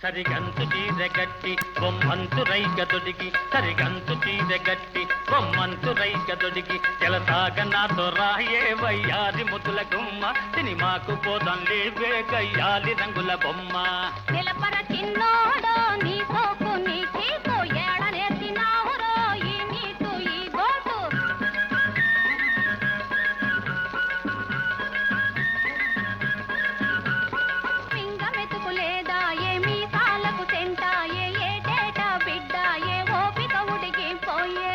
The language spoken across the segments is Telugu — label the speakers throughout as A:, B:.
A: సరిగంతు చీరగట్టి బొమ్మంతు రైక తొడిగి సరిగంతు చీరగట్టి బొమ్మంతు రైక తొడిగి తెలసాగ నాతో రాయే వయ్యారి ముద్దుల గుమ్మ సినిమాకు పోదాం లేవే గయ్యాలి రంగుల బొమ్మ
B: నిలపర చిన్నోడో నీ సోకు నీ చీకు ఏడ నేర్చినావురో ఈ నీటు ఈ గోటు పింగ మెతుకు లేదా ఏ మీసాలకు సెంట ఏ ఏటేట బిడ్డ ఏ ఓపిక ఉడిగిపోయే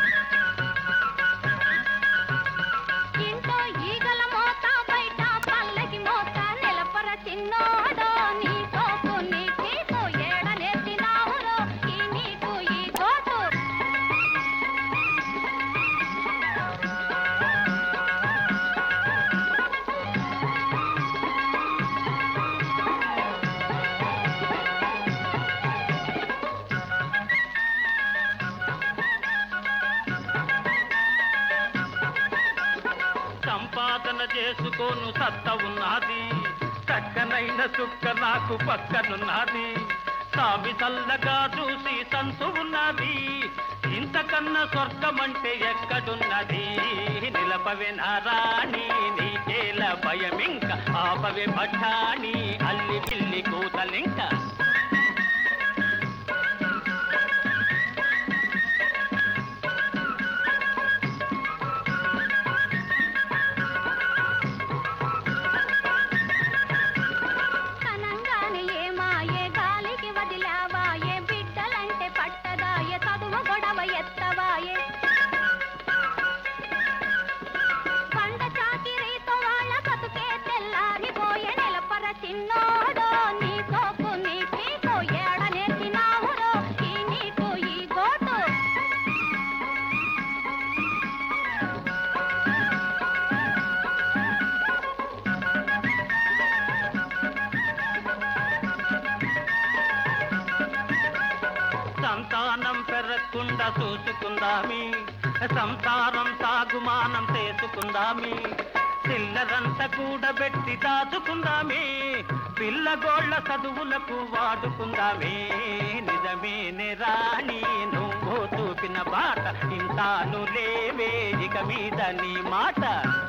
B: ఇంట్లో ఈగల మోత బయట పల్లకి మోత నిలపర చిన్నోడో నీ సోకు నీ చీకు ఏడ నేర్చినావురో ఈ నీకు ఈ గోటు
A: సంపాదన చేసుకోను సత్త ఉన్నది చక్కనైన చుక్క నాకు పక్కనున్నది సామి చల్లగా చూసి సంతు ఉన్నది ఇంతకన్నా స్వర్గమంటే ఎక్కడున్నది నిలపవే నారాణి నీకేల భయమింక ఆపవే పఠాని అల్లి పిల్లి కూతలింక
B: కనంగానే ఏ మాయే గాలికి వదిలావా ఏ బిడ్డలంటే పట్టదా ఏ చదువు గొడవ ఎత్తవాయే పండ చాకిరీతో వాళ్ళ బతుకే తెల్లారిపోయే నిలపర చిన్నోడో నీ సోకు నీ పీకు ఏడ నేర్చినావురో ఈ నీకు ఈ గోటు
A: సంతానం పెరగకుండా చూసుకుందామి సంసారం సాగుమానం చేసుకుందామి చిల్లరంతా కూడబెట్టి దాచుకుందామి పిల్లగోళ్ళ చదువులకు వాడుకుందామే నిజమేనే రాణి నువ్వు చూపిన బాట ఇంతాను లేవే ఇక మీద నీ మాట